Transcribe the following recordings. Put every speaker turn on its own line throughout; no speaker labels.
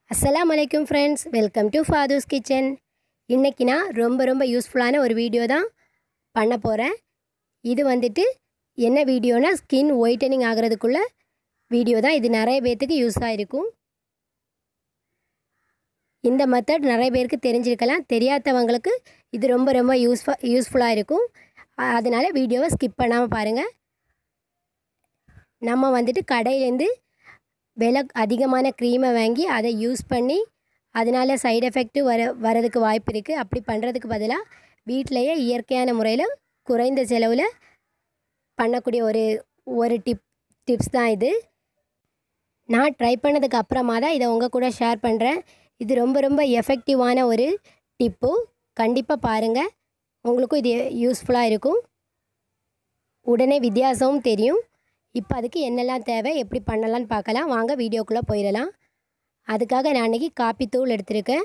அஸ்ஸலாமு அலைக்கும் friends welcome to Fathus kitchen இன்றைக்கி நான் ரொம்ப ரொம்ப யூஸ்ஃபுல்லான ஒரு வீடியோ தான் பண்ண போகிறேன் இது வந்துட்டு என்ன வீடியோனா ஸ்கின் ஒயிட்டனிங் ஆகிறதுக்குள்ள வீடியோ தான் இது நிறைய பேர்த்துக்கு யூஸ் ஆகிருக்கும் இந்த மெத்தட் நிறைய பேருக்கு தெரிஞ்சிருக்கலாம் தெரியாதவங்களுக்கு இது ரொம்ப ரொம்ப யூஸ்ஃபு யூஸ்ஃபுல்லாக இருக்கும் அ- அதனால வீடியோவை ஸ்கிப் பண்ணாமல் பாருங்கள் நம்ம வந்துட்டு கடையிலேருந்து விலை அதிகமான க்ரீமை வாங்கி அதை யூஸ் பண்ணி அதனால சைடு எஃபெக்ட்டு வர வரதுக்கு வாய்ப்பு இருக்குது அப்படி பண்ணுறதுக்கு பதிலாக வீட்டிலையே இயற்கையான முறையில் குறைந்த செலவில் பண்ணக்கூடிய ஒரு ஒரு டிப் டிப்ஸ் தான் இது நான் ட்ரை பண்ணதுக்கு அப்புறமா தான் இதை உங்கள் கூட ஷேர் பண்ணுறேன் இது ரொம்ப ரொம்ப எஃபெக்டிவான ஒரு டிப்பு கண்டிப்பாக பாருங்கள் உங்களுக்கும் இது யூஸ்ஃபுல்லாக இருக்கும் உடனே வித்தியாசமும் தெரியும் இப்போ அதுக்கு என்னெல்லாம் தேவை எப்படி பண்ணலாம்னு பார்க்கலாம் வாங்க வீடியோக்குள்ளே போயிடலாம் அதுக்காக நான் அன்றைக்கி காப்பி தூள் எடுத்திருக்கேன்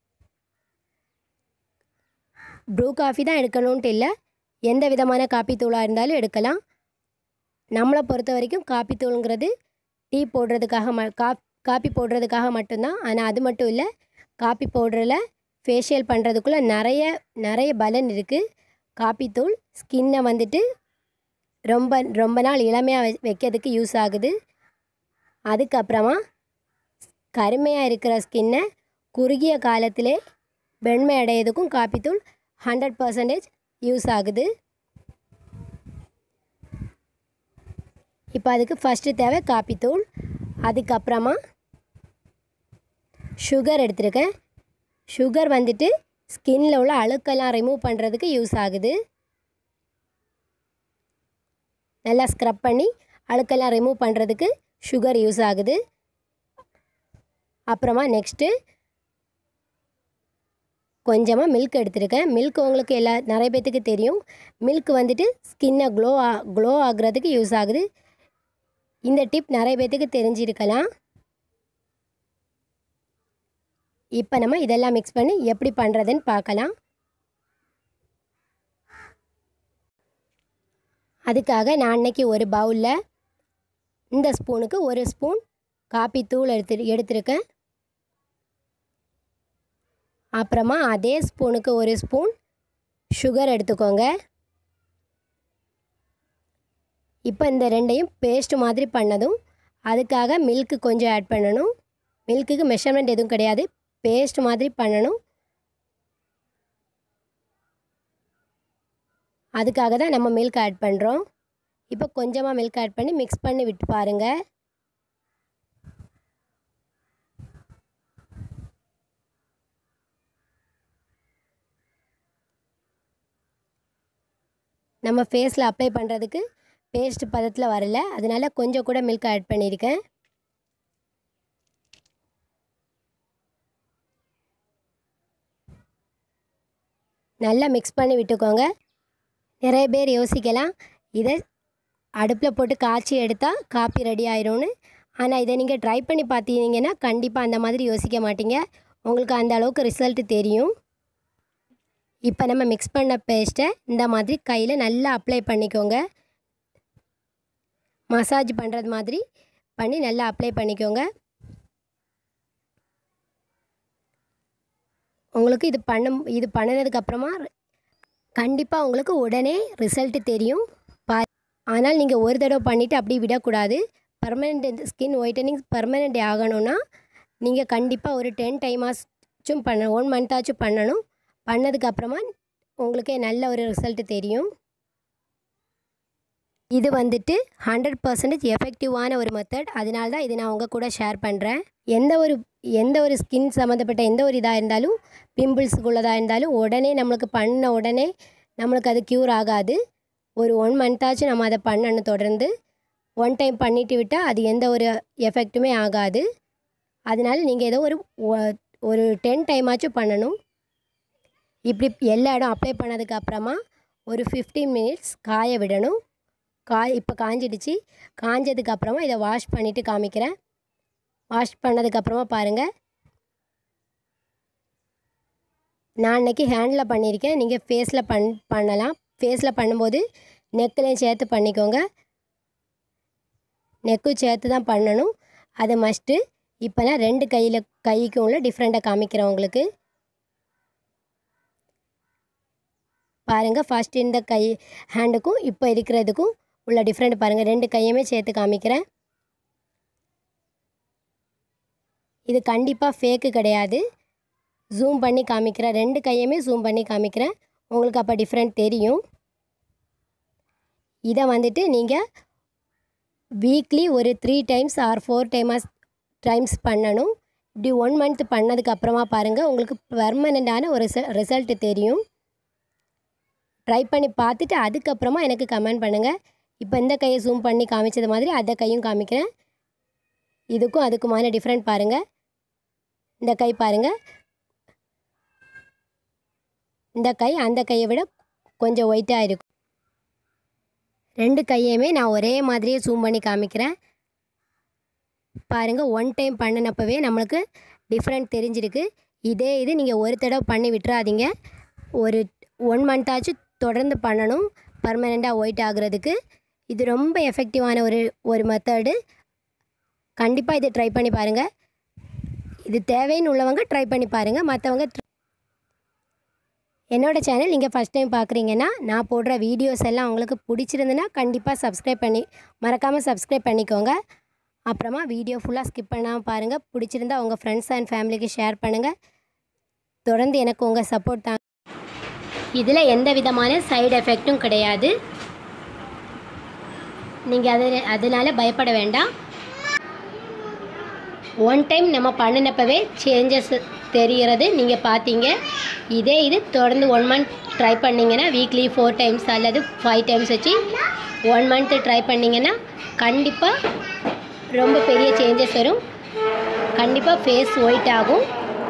ப்ரூ காஃபி தான் எடுக்கணுன்ட்டு இல்லை எந்த விதமான காப்பி தூளாக இருந்தாலும் எடுக்கலாம் நம்மளை பொறுத்த வரைக்கும் காப்பி தூளுங்கிறது டீ போடுறதுக்காக ம கா காப்பி போடுறதுக்காக மட்டும்தான் ஆனால் அது மட்டும் இல்லை காப்பி பவுடரில் ஃபேஷியல் பண்ணுறதுக்குள்ளே நிறைய நிறைய பலன் இருக்குது காப்பி தூள் ஸ்கின்னை வந்துட்டு ரொம்ப ரொம்ப நாள் இளமையாக வெ வைக்கிறதுக்கு யூஸ் ஆகுது அதுக்கப்புறமா கருமையாக இருக்கிற ஸ்கின்னை குறுகிய காலத்திலே வெண்மை அடையிறதுக்கும் காப்பித்தூள் ஹண்ட்ரட் பர்சன்டேஜ் யூஸ் ஆகுது இப்போ அதுக்கு ஃபஸ்ட்டு தேவை காப்பித்தூள் அதுக்கப்புறமா சுகர் எடுத்திருக்கேன் சுகர் வந்துட்டு ஸ்கின்னில் உள்ள அழுக்கெல்லாம் ரிமூவ் பண்ணுறதுக்கு யூஸ் ஆகுது நல்லா ஸ்க்ரப் பண்ணி அழுக்கெல்லாம் ரிமூவ் பண்ணுறதுக்கு சுகர் யூஸ் ஆகுது அப்புறமா நெக்ஸ்ட்டு கொஞ்சமாக மில்க் எடுத்திருக்கேன் மில்க் உங்களுக்கு எல்லா நிறைய பேர்த்துக்கு தெரியும் மில்க் வந்துட்டு ஸ்கின்னை க்ளோ ஆ க்ளோ ஆகுறதுக்கு யூஸ் ஆகுது இந்த டிப் நிறைய பேர்த்துக்கு தெரிஞ்சிருக்கலாம் இப்போ நம்ம இதெல்லாம் மிக்ஸ் பண்ணி எப்படி பண்ணுறதுன்னு பார்க்கலாம் அதுக்காக நான் அன்னைக்கு ஒரு பவுலில் இந்த ஸ்பூனுக்கு ஒரு ஸ்பூன் காப்பி தூள் எடுத்து எடுத்திருக்கேன் அப்புறமா அதே ஸ்பூனுக்கு ஒரு ஸ்பூன் சுகர் எடுத்துக்கோங்க இப்போ இந்த ரெண்டையும் பேஸ்ட் மாதிரி பண்ணதும் அதுக்காக மில்க்கு கொஞ்சம் ஆட் பண்ணணும் மில்க்குக்கு மெஷர்மெண்ட் எதுவும் கிடையாது பேஸ்ட் மாதிரி பண்ணணும் அதுக்காக தான் நம்ம மில்க் ஆட் பண்ணுறோம் இப்போ கொஞ்சமாக மில்க் ஆட் பண்ணி மிக்ஸ் பண்ணி விட்டு பாருங்கள் நம்ம ஃபேஸில் அப்ளை பண்ணுறதுக்கு பேஸ்ட் பதத்தில் வரல அதனால கொஞ்சம் கூட மில்க் ஆட் பண்ணியிருக்கேன் நல்லா மிக்ஸ் பண்ணி விட்டுக்கோங்க நிறைய பேர் யோசிக்கலாம் இதை அடுப்பில் போட்டு காய்ச்சி எடுத்தால் காப்பி ரெடி ஆயிரும்னு ஆனால் இதை நீங்கள் ட்ரை பண்ணி பார்த்தீங்கன்னா கண்டிப்பாக அந்த மாதிரி யோசிக்க மாட்டீங்க உங்களுக்கு அந்த அளவுக்கு ரிசல்ட் தெரியும் இப்போ நம்ம மிக்ஸ் பண்ண பேஸ்ட்டை இந்த மாதிரி கையில் நல்லா அப்ளை பண்ணிக்கோங்க மசாஜ் பண்ணுறது மாதிரி பண்ணி நல்லா அப்ளை பண்ணிக்கோங்க உங்களுக்கு இது பண்ணும் இது பண்ணினதுக்கப்புறமா கண்டிப்பாக உங்களுக்கு உடனே ரிசல்ட்டு தெரியும் பா ஆனால் நீங்கள் ஒரு தடவை பண்ணிவிட்டு அப்படி விடக்கூடாது பர்மனெண்ட் ஸ்கின் ஒயிட்டனிங் பர்மனெண்ட் ஆகணும்னா நீங்கள் கண்டிப்பாக ஒரு டென் டைமாச்சும் பண்ண ஒன் மந்த்தாச்சும் பண்ணணும் பண்ணதுக்கப்புறமா உங்களுக்கே நல்ல ஒரு ரிசல்ட்டு தெரியும் இது வந்துட்டு ஹண்ட்ரட் பர்சன்டேஜ் எஃபெக்டிவான ஒரு மெத்தட் அதனால தான் இது நான் உங்கள் கூட ஷேர் பண்ணுறேன் எந்த ஒரு எந்த ஒரு ஸ்கின் சம்மந்தப்பட்ட எந்த ஒரு இதாக இருந்தாலும் பிம்பிள்ஸுக்குள்ளதாக இருந்தாலும் உடனே நம்மளுக்கு பண்ண உடனே நம்மளுக்கு அது க்யூர் ஆகாது ஒரு ஒன் மந்த்தாச்சும் நம்ம அதை பண்ணணும் தொடர்ந்து ஒன் டைம் பண்ணிட்டு விட்டால் அது எந்த ஒரு எஃபெக்ட்டுமே ஆகாது அதனால நீங்கள் ஏதோ ஒரு ஒ- ஒரு டென் டைமாச்சும் பண்ணணும் இப்படி எல்லா இடம் அப்ளை பண்ணதுக்கு அப்புறமா ஒரு ஃபிஃப்டீன் மினிட்ஸ் காய விடணும் காய் இப்போ காஞ்சிடுச்சு காஞ்சதுக்கு அப்புறமா இதை வாஷ் பண்ணிவிட்டு காமிக்கிறேன் வாஷ் பண்ணதுக்கப்புறமா பாருங்கள் நான் அன்னைக்கு ஹேண்டில் பண்ணியிருக்கேன் நீங்கள் ஃபேஸில் பண் பண்ணலாம் ஃபேஸில் பண்ணும்போது நெக்குலையும் சேர்த்து பண்ணிக்கோங்க நெக்கும் சேர்த்து தான் பண்ணணும் அது மஸ்ட்டு இப்போ நான் ரெண்டு கையில் கைக்கும் உள்ள டிஃப்ரெண்ட்டாக காமிக்கிறேன் உங்களுக்கு பாருங்கள் ஃபர்ஸ்ட் இந்த கை ஹேண்டுக்கும் இப்போ இருக்கிறதுக்கும் உள்ள டிஃப்ரெண்ட் பாருங்கள் ரெண்டு கையுமே சேர்த்து காமிக்கிறேன் இது கண்டிப்பாக ஃபேக்கு கிடையாது ஜூம் பண்ணி காமிக்கிறேன் ரெண்டு கையுமே ஜூம் பண்ணி காமிக்கிறேன் உங்களுக்கு அப்போ டிஃப்ரெண்ட் தெரியும் இதை வந்துட்டு நீங்கள் வீக்லி ஒரு three times or four times times பண்ணணும் இப்படி ஒன் மந்த் பண்ணதுக்கு அப்புறமா பாருங்கள் உங்களுக்கு பெர்மனண்ட்டான ஒரு ரிசல்ட் தெரியும் ட்ரை பண்ணி பார்த்துட்டு அதுக்கப்புறமா எனக்கு கமெண்ட் பண்ணுங்கள் இப்போ இந்த கையை ஜூம் பண்ணி காமிச்சது மாதிரி அந்த கையும் காமிக்கிறேன் இதுக்கும் அதுக்குமான டிஃப்ரெண்ட் பாருங்கள் இந்த கை பாருங்கள் இந்த கை அந்த கையை விட கொஞ்சம் ஒயிட்டாக இருக்கும் ரெண்டு கையுமே நான் ஒரே மாதிரியே ஜூம் பண்ணி காமிக்கிறேன் பாருங்கள் ஒன் டைம் பண்ணினப்பவே நம்மளுக்கு டிஃப்ரெண்ட் தெரிஞ்சிருக்கு இதே இது நீங்கள் ஒரு தடவை பண்ணி விட்டுறாதீங்க ஒரு ஒன் மந்த்தாச்சும் தொடர்ந்து பண்ணணும் பர்மனெண்ட்டாக ஒயிட் ஆகுறதுக்கு இது ரொம்ப எஃபெக்டிவான ஒரு ஒரு மெத்தடு கண்டிப்பாக இதை ட்ரை பண்ணி பாருங்கள் இது தேவைன்னு உள்ளவங்க ட்ரை பண்ணி பாருங்கள் மற்றவங்க என்னோடய சேனல் நீங்கள் ஃபஸ்ட் டைம் பார்க்குறீங்கன்னா நான் போடுற வீடியோஸ் எல்லாம் உங்களுக்கு பிடிச்சிருந்துன்னா கண்டிப்பாக சப்ஸ்கிரைப் பண்ணி மறக்காமல் சப்ஸ்கிரைப் பண்ணிக்கோங்க அப்புறமா வீடியோ ஃபுல்லாக ஸ்கிப் பண்ணாமல் பாருங்கள் பிடிச்சிருந்தா உங்கள் ஃப்ரெண்ட்ஸ் அண்ட் ஃபேமிலிக்கு ஷேர் பண்ணுங்கள் தொடர்ந்து எனக்கு உங்கள் சப்போர்ட் தாங்க இதில் எந்த விதமான சைடு எஃபெக்ட்டும் கிடையாது நீங்கள் அது அதனால் பயப்பட வேண்டாம் ஒன் டைம் நம்ம பண்ணினப்பவே சேஞ்சஸ் தெரிகிறது நீங்கள் பார்த்தீங்க இதே இது தொடர்ந்து ஒன் மந்த் ட்ரை பண்ணிங்கன்னா வீக்லி ஃபோர் டைம்ஸ் அல்லது ஃபைவ் டைம்ஸ் வச்சு ஒன் மந்த்து ட்ரை பண்ணிங்கன்னா கண்டிப்பாக ரொம்ப பெரிய சேஞ்சஸ் வரும் கண்டிப்பாக ஃபேஸ் ஒயிட் ஆகும்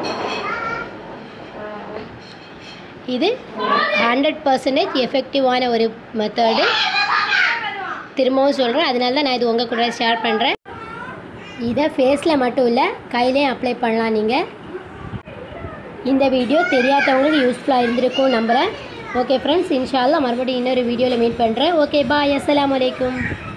இது ஹண்ட்ரட் பர்சன்டேஜ் எஃபெக்டிவான ஒரு மெத்தடு திரும்பவும் சொல்கிறேன் அதனால தான் நான் இது உங்கள் கூட ஷேர் பண்ணுறேன் இதை ஃபேஸில் மட்டும் இல்லை கையிலையும் அப்ளை பண்ணலாம் நீங்கள் இந்த வீடியோ தெரியாதவங்களுக்கு யூஸ்ஃபுல்லாக இருந்திருக்கும் நம்புகிறேன் ஓகே ஃப்ரெண்ட்ஸ் இன்ஷால்லா மறுபடியும் இன்னொரு வீடியோவில் மீட் பண்ணுறேன் ஓகே பாய் அஸ்ஸலாமு அலைக்கும்